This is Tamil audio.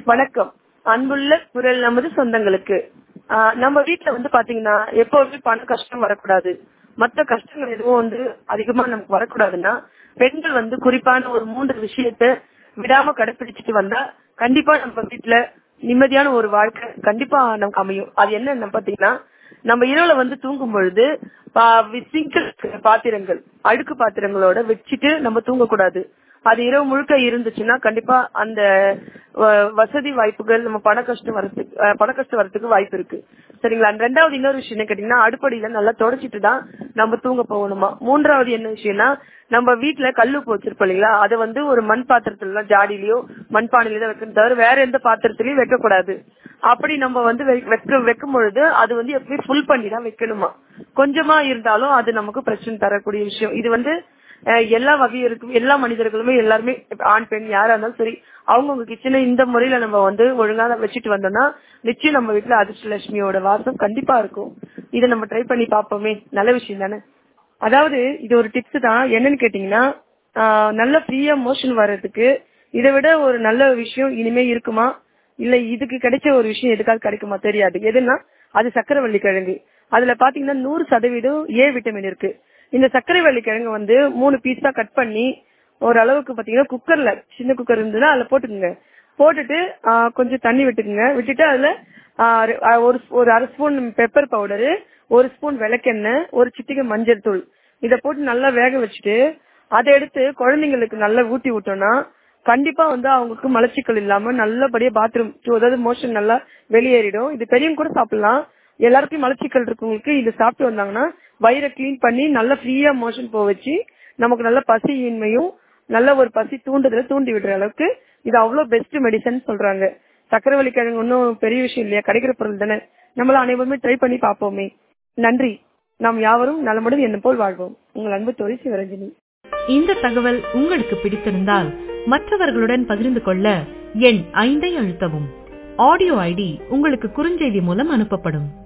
வணக்கம் அன்புள்ள குரல் நமது சொந்தங்களுக்கு ஆஹ் நம்ம வீட்ல வந்து பாத்தீங்கன்னா எப்பவுமே பண கஷ்டம் வரக்கூடாது மத்த கஷ்டங்கள் எதுவும் வந்து அதிகமா நமக்கு வரக்கூடாதுன்னா பெண்கள் வந்து குறிப்பான ஒரு மூன்று விஷயத்த விடாம கடைபிடிச்சிட்டு வந்தா கண்டிப்பா நம்ம வீட்ல நிம்மதியான ஒரு வாழ்க்கை கண்டிப்பா நமக்கு அமையும் அது என்னன்னு பாத்தீங்கன்னா நம்ம இரவுல வந்து தூங்கும் பொழுது சிங்கிள் பாத்திரங்கள் அழுக்கு பாத்திரங்களோட வச்சுட்டு நம்ம தூங்கக்கூடாது அது இரவு முழுக்க இருந்துச்சுன்னா கண்டிப்பா அந்த வ- வசதி வாய்ப்புகள் நம்ம பண கஷ்டம் வரதுக்கு அஹ், பண கஷ்டம் வரதுக்கு வாய்ப்பு இருக்கு சரிங்களா ரெண்டாவது இன்னொரு விஷயம் என்ன கேட்டீங்கன்னா அடுப்படியில நல்லா தொடச்சிட்டு தான் நம்ம தூங்க போகணுமா மூன்றாவது என்ன விஷயம்னா நம்ம வீட்ல கல்லு உப்பு வச்சிருப்போம் இல்லைங்களா அதை வந்து ஒரு மண் பாத்திரத்துல ஜாடியிலயோ மண்பானையிலயோ தான் வைக்கணும் தவிர வேற எந்த பாத்திரத்திலயும் வைக்க கூடாது அப்படி நம்ம வந்து வை- வைக்க வைக்கும் பொழுது அது வந்து எப்பயும் ஃபுல் பண்ணி தான் வைக்கணுமா கொஞ்சமா இருந்தாலும் அது நமக்கு பிரச்சனை தரக்கூடிய விஷயம் இது வந்து அஹ், எல்லா வகையிருக்கும் எல்லா மனிதர்களுமே எல்லாருமே இப்ப ஆண் பெண் யாரா இருந்தாலும் சரி அவங்கவுங்க கிச்சனை இந்த முறையில நம்ம வந்து ஒழுங்கா வச்சுட்டு வந்தோம்னா நிச்சயம் நம்ம வீட்டுல அதிர்ஷ்டலட்சுமியோட வாசம் கண்டிப்பா இருக்கும் இதை நம்ம ட்ரை பண்ணி பார்ப்போமே நல்ல விஷயம் தானே அதாவது இது ஒரு டிப்ஸ் தான் என்னன்னு கேட்டீங்கன்னா ஆஹ், நல்ல ஃப்ரீயா மோஷன் வர்றதுக்கு இதை விட ஒரு நல்ல விஷயம் இனிமே இருக்குமா இல்ல இதுக்கு கிடைச்ச ஒரு விஷயம் எதுக்காவது கிடைக்குமா தெரியாது எதுன்னா அது சக்கரவள்ளி கிழங்கு அதுல பாத்தீங்கன்னா நூறு சதவீதம் ஏ விட்டமின் இருக்கு இந்த சர்க்கரைவள்ளி கிழங்கு வந்து மூணு பீஸா கட் பண்ணி ஓரளவுக்கு பாத்தீங்கன்னா குக்கர்ல சின்ன குக்கர் இருந்ததுன்னா அதுல போட்டுக்குங்க போட்டுட்டு ஆஹ், கொஞ்சம் தண்ணி விட்டுக்குங்க விட்டுட்டு அதுல ஆஹ், ஒரு- ஆஹ், ஒரு ஒரு அரை ஸ்பூன் பெப்பர் பவுடரு ஒரு ஸ்பூன் விளக்கெண்ணெய் ஒரு சிட்டிகை மஞ்சள் தூள் இத போட்டு நல்லா வேக வச்சுட்டு அதை எடுத்து குழந்தைங்களுக்கு நல்லா ஊட்டி விட்டோம்னா கண்டிப்பா வந்து அவங்களுக்கு மலச்சிக்கல் இல்லாம நல்லபடியா பாத்ரூம் அதாவது மோஷன் நல்லா வெளியேறிடும் இது பெரியவங்க கூட சாப்பிடலாம் எல்லாருக்கும் மலச்சிக்கல் இருக்கவங்களுக்கு இது சாப்பிட்டு வந்தாங்கன்னா வயிறை க்ளீன் பண்ணி நல்லா ஃப்ரீயா மோஷன் போக வச்சு நமக்கு நல்ல பசியின்மையும் நல்ல ஒரு பசி தூண்டுதலை தூண்டி விடுற அளவுக்கு இது அவ்வளவு பெஸ்ட் மெடிசன் சொல்றாங்க சக்கரவள்ளி கிழங்கு ஒன்றும் பெரிய விஷயம் இல்லையா கிடைக்கிற பொருள் தானே நம்மள அனைவருமே ட்ரை பண்ணி பார்ப்போமே நன்றி நாம் யாவரும் நலமுடன் என்ன போல் வாழ்வோம் உங்கள் அன்பு தோழி சிவரஞ்சனி இந்த தகவல் உங்களுக்கு பிடித்திருந்தால் மற்றவர்களுடன் பகிர்ந்து கொள்ள எண் ஐந்தை அழுத்தவும் ஆடியோ ஐடி உங்களுக்கு குறுஞ்செய்தி மூலம் அனுப்பப்படும்